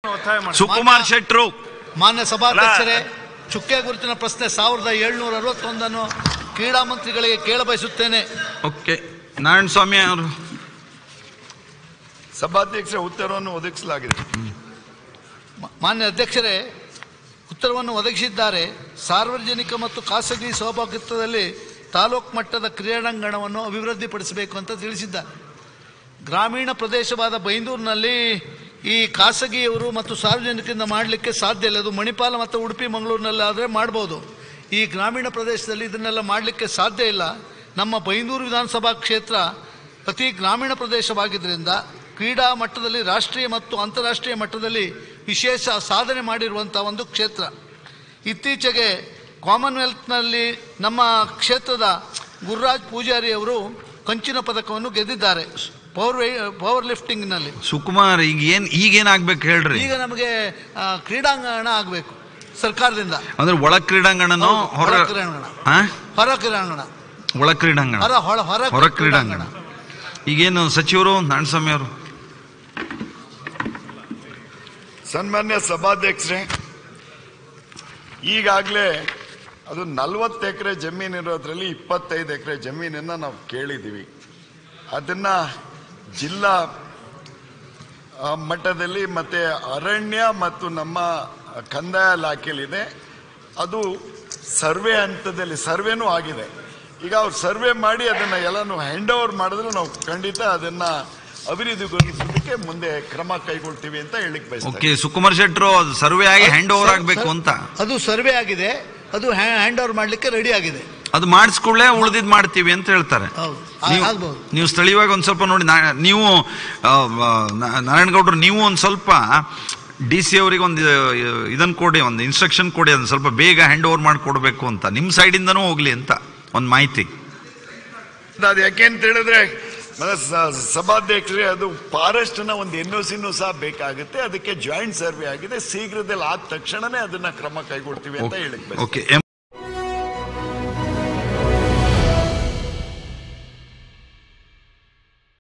ಒತ್ತಾಯ ಮಾಡಿ ಸುಕುಮಾರ್ ಶೆಟ್ರು ಮಾನ್ಯ ಸಭಾಧ್ಯಕ್ಷರೇ ಚುಕ್ಕೆ ಗುರುತಿನ ಪ್ರಶ್ನೆ ಸಾವಿರದ ಏಳ್ನೂರ ಅರವತ್ತೊಂದನ್ನು ಕ್ರೀಡಾ ಮಂತ್ರಿಗಳಿಗೆ ಕೇಳಬಯಸುತ್ತೇನೆ ಓಕೆ ನಾರಾಯಣ ಸ್ವಾಮಿ ಅವರು ಸಭಾಧ್ಯಕ್ಷರ ಉತ್ತರವನ್ನು ಒದಗಿಸಲಾಗಿದೆ ಮ- ಮಾನ್ಯ ಅಧ್ಯಕ್ಷರೇ ಉತ್ತರವನ್ನು ಒದಗಿಸಿದ್ದಾರೆ ಸಾರ್ವಜನಿಕ ಮತ್ತು ಖಾಸಗಿ ಸಹಭಾಗಿತ್ವದಲ್ಲಿ ತಾಲೂಕು ಮಟ್ಟದ ಕ್ರೀಡಾಂಗಣವನ್ನು ಅಭಿವೃದ್ಧಿಪಡಿಸಬೇಕು ಅಂತ ತಿಳಿಸಿದ್ದಾರೆ ಗ್ರಾಮೀಣ ಪ್ರದೇಶವಾದ ಬೈಂದೂರಿನಲ್ಲಿ ಈ ಖಾಸಗಿಯವರು ಮತ್ತು ಸಾರ್ವಜನಿಕರಿಂದ ಮಾಡಲಿಕ್ಕೆ ಸಾಧ್ಯ ಇಲ್ಲ ಅದು ಮಣಿಪಾಲ ಮತ್ತು ಉಡುಪಿ ಮಂಗಳೂರಿನಲ್ಲಿ ಆದರೆ ಮಾಡ್ಬೋದು ಈ ಗ್ರಾಮೀಣ ಪ್ರದೇಶದಲ್ಲಿ ಇದನ್ನೆಲ್ಲ ಮಾಡಲಿಕ್ಕೆ ಸಾಧ್ಯ ಇಲ್ಲ ನಮ್ಮ ಬೈಂದೂರು ವಿಧಾನಸಭಾ ಕ್ಷೇತ್ರ ಅತಿ ಗ್ರಾಮೀಣ ಪ್ರದೇಶವಾಗಿದ್ದರಿಂದ ಕ್ರೀಡಾ ಮಟ್ಟದಲ್ಲಿ ರಾಷ್ಟ್ರೀಯ ಮತ್ತು ಅಂತಾರಾಷ್ಟ್ರೀಯ ಮಟ್ಟದಲ್ಲಿ ವಿಶೇಷ ಸಾಧನೆ ಮಾಡಿರುವಂಥ ಒಂದು ಕ್ಷೇತ್ರ ಇತ್ತೀಚೆಗೆ ಕಾಮನ್ವೆಲ್ತ್ನಲ್ಲಿ ನಮ್ಮ ಕ್ಷೇತ್ರದ ಗುರುರಾಜ್ ಪೂಜಾರಿ ಅವರು ಕಂಚಿನ ಪದಕವನ್ನು ಗೆದ್ದಿದ್ದಾರೆ ಪವರ್ ವೇ ಪವರ್ ಲಿಫ್ಟಿಂಗ್ನಲ್ಲಿ ಸುಕುಮಾರ್ ಈಗ ಏನ್ ಈಗೇನ್ ಆಗ್ಬೇಕು ಹೇಳ್ರಿ ಈಗ ನಮಗೆ ಆ, ಕ್ರೀಡಾಂಗಣ ಆಗಬೇಕು ಸರ್ಕಾರದಿಂದ ಅಂದ್ರೆ ಒಳ ಕ್ರೀಡಾಂಗಣನೋ ಹೌದು, ಹೊರ ಹೊರ ಕ್ರೀಡಾಂಗಣ. ಹಾ? ಹೊರ ಕ್ರೀಡಾಂಗಣ ಒಳ ಕ್ರೀಡಾಂಗಣ ಹೊರ ಹೊರ ಹೊರ ಹೊರ ಕ್ರೀಡಾಂಗಣ ಈಗೇನು ಸಚಿವರು ನಾರಾಯಣಸ್ವಾಮಿ ಅವರು ಸನ್ಮಾನ್ಯ ಸಭಾಧ್ಯಕ್ಷರೇ ಈಗಾಗಲೇ ಅದು ನಲ್ವತ್ತು ಎಕರೆ ಜಮೀನಿರೋದ್ರಲ್ಲಿ ಇಪ್ಪತ್ತೈದು ಎಕರೆ ಜಮೀನನ್ನು ನಾವು ಕೇಳಿದ್ದೀವಿ ಅದನ್ನು ಜಿಲ್ಲಾ ಆ, ಮಟ್ಟದಲ್ಲಿ ಮತ್ತೆ ಅರಣ್ಯ ಮತ್ತು ನಮ್ಮ ಕಂದಾಯ ಇಲಾಖೆಯಲ್ಲಿದೆ ಅದು ಸರ್ವೆ ಹಂತದಲ್ಲಿ ಸರ್ವೆನೂ ಆಗಿದೆ ಈಗ ಅವ್ರು ಸರ್ವೆ ಮಾಡಿ ಅದನ್ನು ಎಲ್ಲನೂ ಹ್ಯಾಂಡ್ ಓವರ್ ಮಾಡಿದ್ರೆ ನಾವು ಖಂಡಿತ ಅದನ್ನು ಅಭಿವೃದ್ಧಿಗೊಳಿಸೋದಕ್ಕೆ ಮುಂದೆ ಕ್ರಮ ಕೈಗೊಳ್ತೀವಿ ಅಂತ ಹೇಳಿಕ್ ಬಯಸ್ತೀನಿ ಓಕೆ ಸುಕುಮಾರ್ ಶೆಟ್ರು ಅದು ಸರ್ವೆ ಆಗಿ ಹ್ಯಾಂಡ್ ಓವರ್ ಆಗ್ಬೇಕು ಅಂತ ಅದು ಸರ್ವೆ ಆಗಿದೆ ಅದು ಹ್ಯಾಂಡ್ ಓವರ್ ಮಾಡಲಿಕ್ಕೆ ರೆಡಿ ಆಗಿದೆ ಅದು ಮಾಡಿಸ್ಕೊಳ್ಳೆ ಉಳಿದಿದ್ ಮಾಡ್ತೀವಿ ಅಂತ ಹೇಳ್ತಾರೆ ಹೌದು ಆ- ನೀವು- ಆಗ್ಬೋದು ನೀವು ಸ್ಥಳೀಯವಾಗಿ ಒಂದ್ ಸ್ವಲ್ಪ ನೋಡಿ ನಾ- ನೀವು ಆ, ನಾ- ನಾರಾಯಣಗೌಡರು ನೀವು ಒಂದ್ ಸ್ವಲ್ಪ ಡಿ ಸಿ ಅವರಿಗೆ ಒಂದು ಇದನ್ನ ಕೊಡಿ ಒಂದು ಇನ್ಸ್ಟ್ರಕ್ಷನ್ ಕೊಡಿ ಅದನ್ನ ಸ್ವಲ್ಪ ಬೇಗ ಹ್ಯಾಂಡ್ ಓವರ್ ಮಾಡಿಕೊಡ್ಬೇಕು ಅಂತ ನಿಮ್ಮ ಸೈಡಿಂದನೂ ಹೋಗ್ಲಿ ಅಂತ ಒಂದು ಮಾಹಿತಿ ಅದು ಯಾಕೆಂತ ಹೇಳಿದ್ರೆ ಮತ್ತೆ ಸ- ಸಭಾಧ್ಯಕ್ಷರೇ ಅದು ಫಾರೆಸ್ಟ್ ನ ಒಂದು ಎನ್ ಒ ಸಿನೂ ಸಹ ಬೇಕಾಗುತ್ತೆ ಅದಕ್ಕೆ ಜಾಯಿಂಟ್ ಸರ್ವೆ ಆಗಿದೆ ಶೀಘ್ರದಲ್ಲಿ ಆದ ತಕ್ಷಣನೇ ಅದನ್ನ ಕ್ರಮ ಕೈಗೊಳ್ತೀವಿ ಅಂತ ಹೇಳಿಕ್ ಬಯಸ್ತೀನಿ. ಓಕೆ